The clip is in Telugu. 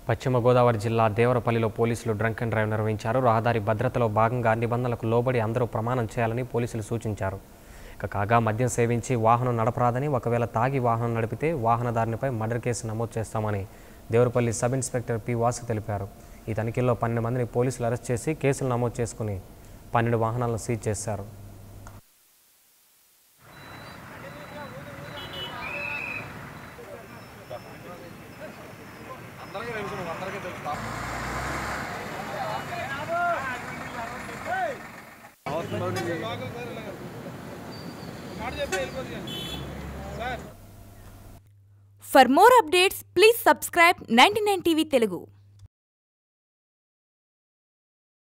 పశ్చిమ గోదావరి జిల్లా దేవరపల్లిలో పోలీసులు డ్రంక్ అండ్ డ్రైవ్ నిర్వహించారు రహదారి భద్రతలో భాగంగా నిబంధనలకు లోబడి అందరూ ప్రమాణం చేయాలని పోలీసులు సూచించారు ఇక కాగా మద్యం సేవించి వాహనం నడపరాదని ఒకవేళ తాగి వాహనం నడిపితే వాహనదారునిపై మర్డర్ కేసు నమోదు చేస్తామని Devarapalli sub inspector P Vasu తెలిపారు ఈ తనిఖీల్లో పన్నెండు మందిని పోలీసులు అరెస్ట్ చేసి కేసులు నమోదు చేసుకుని పన్నెండు వాహనాలను సీజ్ చేశారు For more updates, please subscribe 99 TV Telugu.